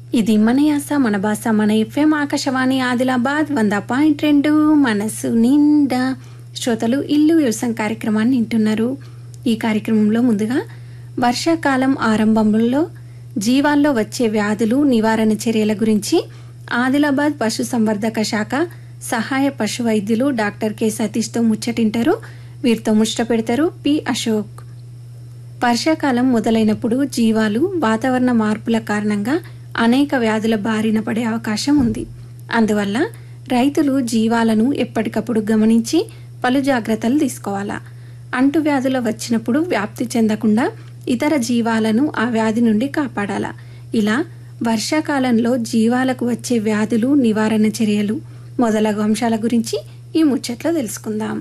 ఇది మన యాస మన భాష మన ఎఫ్ఎం ఆకాశవాణి ఆదిలాబాద్ వంద పాయింట్ రెండు మనసు నిండా శ్రోతలు ఇల్లు వ్యవసాయం కార్యక్రమాన్ని వింటున్నారు ఈ కార్యక్రమంలో ముందుగా వర్షాకాలం ఆరంభంలో జీవాల్లో వచ్చే వ్యాధులు నివారణ చర్యల గురించి ఆదిలాబాద్ పశు సంవర్ధక శాఖ సహాయ పశు వైద్యులు డాక్టర్ కె సతీష్తో ముచ్చటింటారు వీరితో ముచ్చట పెడతారు పి అశోక్ వర్షాకాలం మొదలైనప్పుడు జీవాలు వాతావరణ మార్పుల కారణంగా అనేక వ్యాధుల బారిన పడే అవకాశం ఉంది అందువల్ల రైతులు జీవాలను ఎప్పటికప్పుడు గమనించి పలు జాగ్రత్తలు తీసుకోవాలా అంటు వ్యాధులు వచ్చినప్పుడు వ్యాప్తి చెందకుండా ఇతర జీవాలను ఆ వ్యాధి నుండి కాపాడాలా ఇలా వర్షాకాలంలో జీవాలకు వచ్చే వ్యాధులు నివారణ చర్యలు మొదలగు అంశాల గురించి ఈ ముచ్చట్లో తెలుసుకుందాం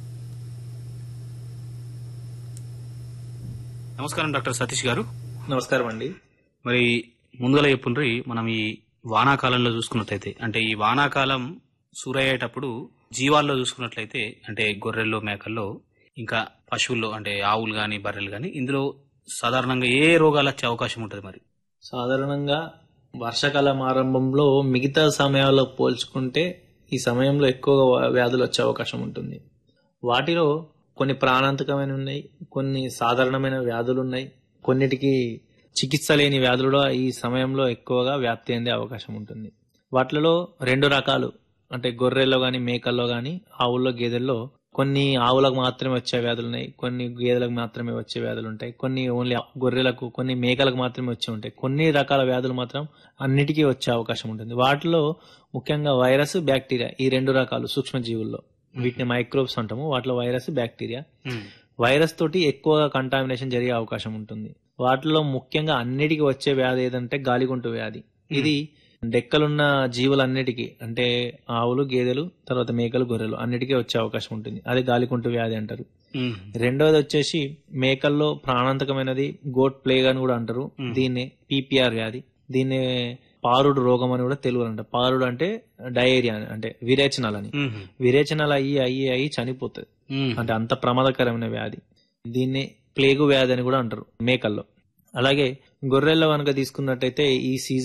నమస్కారం డాక్టర్ సతీష్ గారు నమస్కారం అండి మరి ముందుగా చెప్పుండ్రి మనం ఈ వానాకాలంలో చూసుకున్నట్లయితే అంటే ఈ వానాకాలం సూరయ్యేటప్పుడు జీవాల్లో చూసుకున్నట్లయితే అంటే గొర్రెల్లో మేకల్లో ఇంకా పశువుల్లో అంటే ఆవులు గాని బర్రెలు గాని ఇందులో సాధారణంగా ఏ రోగాలు వచ్చే అవకాశం ఉంటుంది మరి సాధారణంగా వర్షాకాలం ఆరంభంలో మిగతా సమయాల్లో పోల్చుకుంటే ఈ సమయంలో ఎక్కువగా వ్యాధులు వచ్చే అవకాశం ఉంటుంది వాటిలో కొన్ని ప్రాణాంతకమైన ఉన్నాయి కొన్ని సాధారణమైన వ్యాధులు ఉన్నాయి కొన్నిటికి చికిత్స లేని వ్యాధులు కూడా ఈ సమయంలో ఎక్కువగా వ్యాప్తి చెందే అవకాశం ఉంటుంది వాటిలో రెండు రకాలు అంటే గొర్రెల్లో కానీ మేకల్లో కానీ ఆవుల్లో గేదెల్లో కొన్ని ఆవులకు మాత్రమే వచ్చే వ్యాధులు ఉన్నాయి కొన్ని గేదెలకు మాత్రమే వచ్చే వ్యాధులు ఉంటాయి కొన్ని ఓన్లీ గొర్రెలకు కొన్ని మేకలకు మాత్రమే వచ్చి ఉంటాయి కొన్ని రకాల వ్యాధులు మాత్రం అన్నిటికీ వచ్చే అవకాశం ఉంటుంది వాటిలో ముఖ్యంగా వైరస్ బ్యాక్టీరియా ఈ రెండు రకాలు సూక్ష్మజీవుల్లో వీటిని మైక్రోబ్స్ అంటాము వాటిలో వైరస్ బ్యాక్టీరియా వైరస్ తోటి ఎక్కువగా కంటామినేషన్ జరిగే అవకాశం ఉంటుంది వాటిలో ముఖ్యంగా అన్నిటికీ వచ్చే వ్యాధి ఏదంటే గాలిగుంటు వ్యాధి ఇది డెక్కలున్న జీవులన్నిటికీ అంటే ఆవులు గేదెలు తర్వాత మేకలు గొర్రెలు అన్నిటికీ వచ్చే అవకాశం ఉంటుంది అది గాలికుంటు వ్యాధి అంటారు రెండోది వచ్చేసి మేకల్లో ప్రాణాంతకమైనది గోట్ ప్లేగ్ అని కూడా అంటారు దీన్ని పీపీఆర్ వ్యాధి దీన్ని పారుడు రోగం అని కూడా తెలుగు అంటారు పారుడు అంటే డయేరియా అని అంటే విరేచనాలు అని విరేచనాలు అయ్యి అయ్యి అయ్యి చనిపోతుంది అంటే అంత ప్రమాదకరమైన వ్యాధి దీన్ని ప్లేగు వ్యాధి అని కూడా అంటారు మేకల్లో అలాగే గొర్రెల్లో కనుక తీసుకున్నట్టయితే ఈ సీజన్